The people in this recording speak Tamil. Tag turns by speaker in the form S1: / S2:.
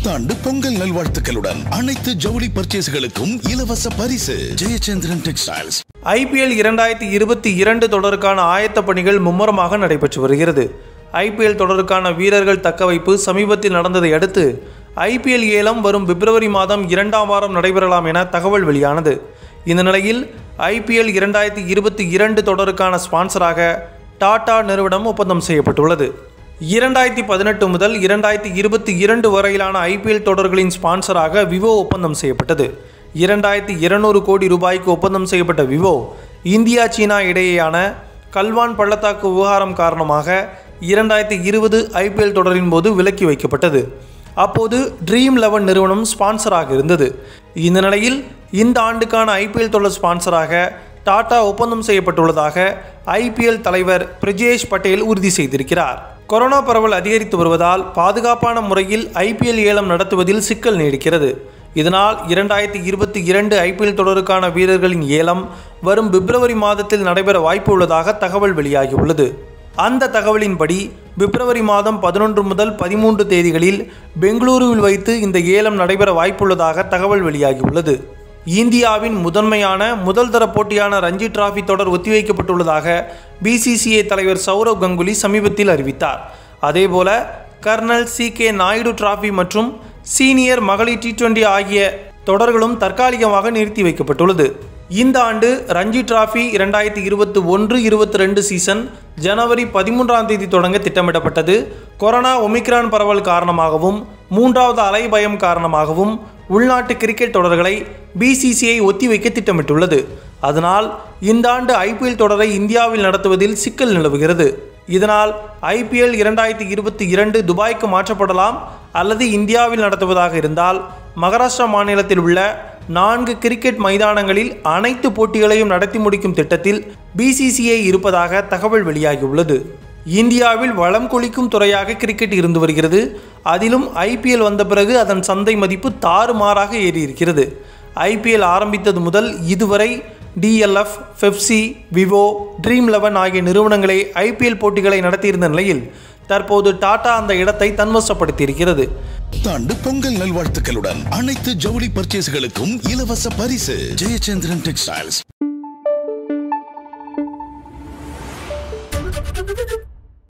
S1: புத்தாண்டு பொங்கல் நல்வாழ்த்துக்களுடன் அனைத்து ஜவுளி பர்ச்சேஸ்களுக்கும் இலவச பரிசு ஜெயச்சந்திரன் டெக்ஸ்டைல்ஸ்
S2: ஐபிஎல் இரண்டாயிரத்தி இருபத்தி இரண்டு தொடருக்கான ஆயத்த பணிகள் மும்முரமாக நடைபெற்று வருகிறது ஐபிஎல் தொடருக்கான வீரர்கள் தக்கவைப்பு சமீபத்தில் நடந்ததை அடுத்து ஐபிஎல் ஏலம் வரும் பிப்ரவரி மாதம் இரண்டாம் வாரம் நடைபெறலாம் என தகவல் வெளியானது இந்த நிலையில் ஐபிஎல் இரண்டாயிரத்தி இருபத்தி இரண்டு தொடருக்கான ஸ்பான்சராக டாடா நிறுவனம் ஒப்பந்தம் செய்யப்பட்டுள்ளது இரண்டாயிரத்தி பதினெட்டு முதல் இரண்டாயிரத்தி இருபத்தி இரண்டு வரையிலான ஐபிஎல் தொடர்களின் ஸ்பான்சராக விவோ ஒப்பந்தம் செய்யப்பட்டது இரண்டாயிரத்தி இருநூறு கோடி ரூபாய்க்கு ஒப்பந்தம் செய்யப்பட்ட விவோ இந்தியா சீனா இடையேயான கல்வான் பள்ளத்தாக்கு விவகாரம் காரணமாக இரண்டாயிரத்தி இருபது ஐபிஎல் தொடரின் போது விலக்கி வைக்கப்பட்டது அப்போது ட்ரீம் லெவன் நிறுவனம் ஸ்பான்சராக இருந்தது இந்த நிலையில் இந்த ஆண்டுக்கான ஐபிஎல் தொடர் ஸ்பான்சராக டாடா ஒப்பந்தம் செய்யப்பட்டுள்ளதாக ஐபிஎல் தலைவர் பிரஜேஷ் பட்டேல் உறுதி செய்திருக்கிறார் கொரோனா பரவல் அதிகரித்து வருவதால் பாதுகாப்பான முறையில் ஐபிஎல் ஏலம் நடத்துவதில் சிக்கல் நீடிக்கிறது இதனால் இரண்டாயிரத்தி இருபத்தி இரண்டு ஐபிஎல் தொடருக்கான வீரர்களின் ஏலம் வரும் பிப்ரவரி மாதத்தில் நடைபெற வாய்ப்பு உள்ளதாக தகவல் வெளியாகியுள்ளது அந்த தகவலின்படி பிப்ரவரி மாதம் பதினொன்று முதல் பதிமூன்று தேதிகளில் பெங்களூருவில் வைத்து இந்த ஏலம் நடைபெற வாய்ப்புள்ளதாக தகவல் வெளியாகியுள்ளது இந்தியாவின் முதன்மையான முதல் தர போட்டியான ரஞ்சி டிராபி தொடர் ஒத்திவைக்கப்பட்டுள்ளதாக பிசிசிஐ தலைவர் சௌரவ் கங்குலி சமீபத்தில் அறிவித்தார் அதேபோல colonel C K Naidu trophy மற்றும் சீனியர் மகளிர் டி டுவெண்டி ஆகிய தொடர்களும் தற்காலிகமாக நிறுத்தி வைக்கப்பட்டுள்ளது இந்த ஆண்டு ரஞ்சி டிராபி இரண்டாயிரத்தி இருபத்தி ஒன்று இருபத்தி ரெண்டு சீசன் ஜனவரி பதிமூன்றாம் தேதி தொடங்க திட்டமிடப்பட்டது கொரோனா ஒமிக்ரான் பரவல் காரணமாகவும் மூன்றாவது அலை பயம் காரணமாகவும் உள்நாட்டு கிரிக்கெட் தொடர்களை பிசிசிஐ ஒத்திவைக்க திட்டமிட்டுள்ளது அதனால் இந்த ஆண்டு ஐபிஎல் தொடரை இந்தியாவில் நடத்துவதில் சிக்கல் நிலவுகிறது இதனால் ஐபிஎல் இரண்டாயிரத்தி இருபத்தி இரண்டு துபாய்க்கு மாற்றப்படலாம் அல்லது இந்தியாவில் நடத்துவதாக இருந்தால் மகாராஷ்டிரா மாநிலத்தில் உள்ள நான்கு கிரிக்கெட் மைதானங்களில் அனைத்து போட்டிகளையும் நடத்தி முடிக்கும் திட்டத்தில் பிசிசிஐ இருப்பதாக தகவல் வெளியாகியுள்ளது இந்தியாவில் வளம் கொளிக்கும் துறையாக கிரிக்கெட் இருந்து வருகிறது அதிலும் ஐபிஎல் வந்த பிறகு அதன் சந்தை மதிப்பு தாறுமாறாக ஏறியிருக்கிறது ஐபிஎல் ஆரம்பித்தது முதல் இதுவரை DLF Pepsi Vivo Dream Eleven ஆகிய நிறுவனங்களே ஐபிஎல் போட்டிகளை நடத்தியிருந்த நிலையில் தற்போது டாடா அந்த இடத்தை தன்வசப்படுத்தியிருக்கிறது
S1: புத்தாண்டு பொங்கல் நல்வாழ்த்துக்களுடன் அனைத்து ஜவுளி பர்ச்சேஸ்களுக்கும் இலவச பரிசு ஜெயச்சந்திரன் டெக்ஸ்டைல்ஸ்